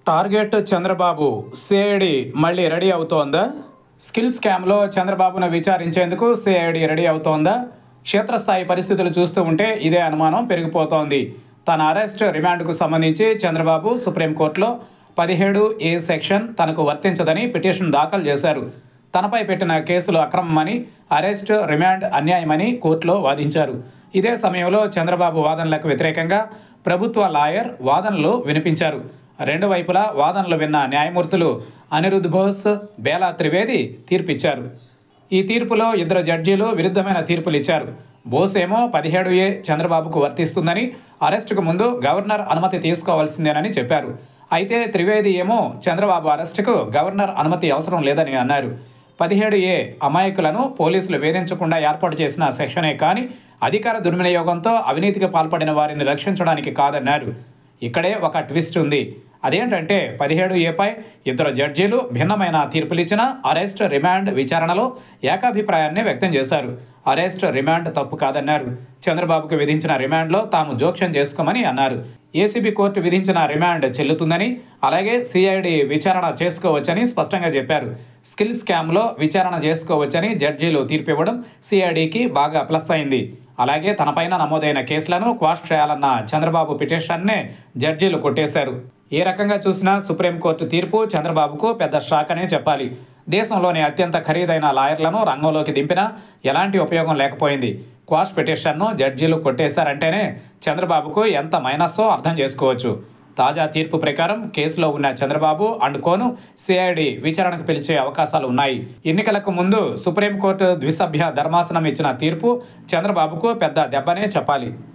target Chandrababu CID మళ్ళీ ready అవుతోందా skill స్కామ్లో చంద్రబాబును విచారించేందుకు సిఐడి రెడీ అవుతోందా క్షేత్రస్థాయి పరిస్థితులు చూస్తూ ఉంటే ఇదే అనుమానం పెరిగిపోతోంది తన అరెస్ట్ రిమాండ్కు సంబంధించి చంద్రబాబు సుప్రీంకోర్టులో పదిహేడు ఏ సెక్షన్ తనకు వర్తించదని పిటిషన్ దాఖలు చేశారు తనపై పెట్టిన కేసులు అక్రమమని అరెస్ట్ రిమాండ్ అన్యాయమని కోర్టులో వాదించారు ఇదే సమయంలో చంద్రబాబు వాదనలకు వ్యతిరేకంగా ప్రభుత్వ లాయర్ వాదనలు వినిపించారు రెండు వైపులా వాదనలు విన్న న్యాయమూర్తులు అనిరుద్ బోస్ బేలా త్రివేది తీర్పిచ్చారు ఈ తీర్పులో ఇద్దరు జడ్జీలు విరుద్ధమైన తీర్పులు ఇచ్చారు బోస్ ఏమో పదిహేడు ఏ చంద్రబాబుకు వర్తిస్తుందని అరెస్టుకు ముందు గవర్నర్ అనుమతి తీసుకోవాల్సిందేనని చెప్పారు అయితే త్రివేది ఏమో చంద్రబాబు అరెస్టుకు గవర్నర్ అనుమతి అవసరం లేదని అన్నారు పదిహేడు ఏ అమాయకులను పోలీసులు వేధించకుండా ఏర్పాటు చేసిన సెక్షనే కానీ అధికార దుర్వినియోగంతో అవినీతికి పాల్పడిన వారిని రక్షించడానికి కాదన్నారు ఇక్కడే ఒక ట్విస్ట్ ఉంది అదేంటంటే పదిహేడు ఏపై ఇద్దరు జడ్జీలు భిన్నమైన తీర్పులిచ్చిన అరెస్ట్ రిమాండ్ విచారణలో ఏకాభిప్రాయాన్ని వ్యక్తం చేశారు అరెస్ట్ రిమాండ్ తప్పు కాదన్నారు చంద్రబాబుకు విధించిన రిమాండ్లో తాము జోక్యం చేసుకోమని అన్నారు ఏసీబీ కోర్టు విధించిన రిమాండ్ చెల్లుతుందని అలాగే సిఐడి విచారణ చేసుకోవచ్చని స్పష్టంగా చెప్పారు స్కిల్ స్కామ్లో విచారణ చేసుకోవచ్చని జడ్జీలు తీర్పివ్వడం సిఐడికి బాగా ప్లస్ అయింది అలాగే తనపైన నమోదైన కేసులను క్వాష్ చేయాలన్న చంద్రబాబు పిటిషన్నే జడ్జీలు కొట్టేశారు ఏ రకంగా చూసినా సుప్రీంకోర్టు తీర్పు చంద్రబాబుకు పెద్ద షాక్ అనే చెప్పాలి దేశంలోని అత్యంత ఖరీదైన లాయర్లను రంగంలోకి దింపినా ఎలాంటి ఉపయోగం లేకపోయింది క్వాష్ పిటిషన్ను జడ్జీలు కొట్టేశారంటేనే చంద్రబాబుకు ఎంత మైనస్సో అర్థం చేసుకోవచ్చు తాజా తీర్పు ప్రకారం కేసులో ఉన్న చంద్రబాబు అండ్ కోను సిఐడి విచారణకు పిలిచే అవకాశాలు ఉన్నాయి ఎన్నికలకు ముందు సుప్రీంకోర్టు ద్విసభ్య ధర్మాసనం ఇచ్చిన తీర్పు చంద్రబాబుకు పెద్ద దెబ్బనే చెప్పాలి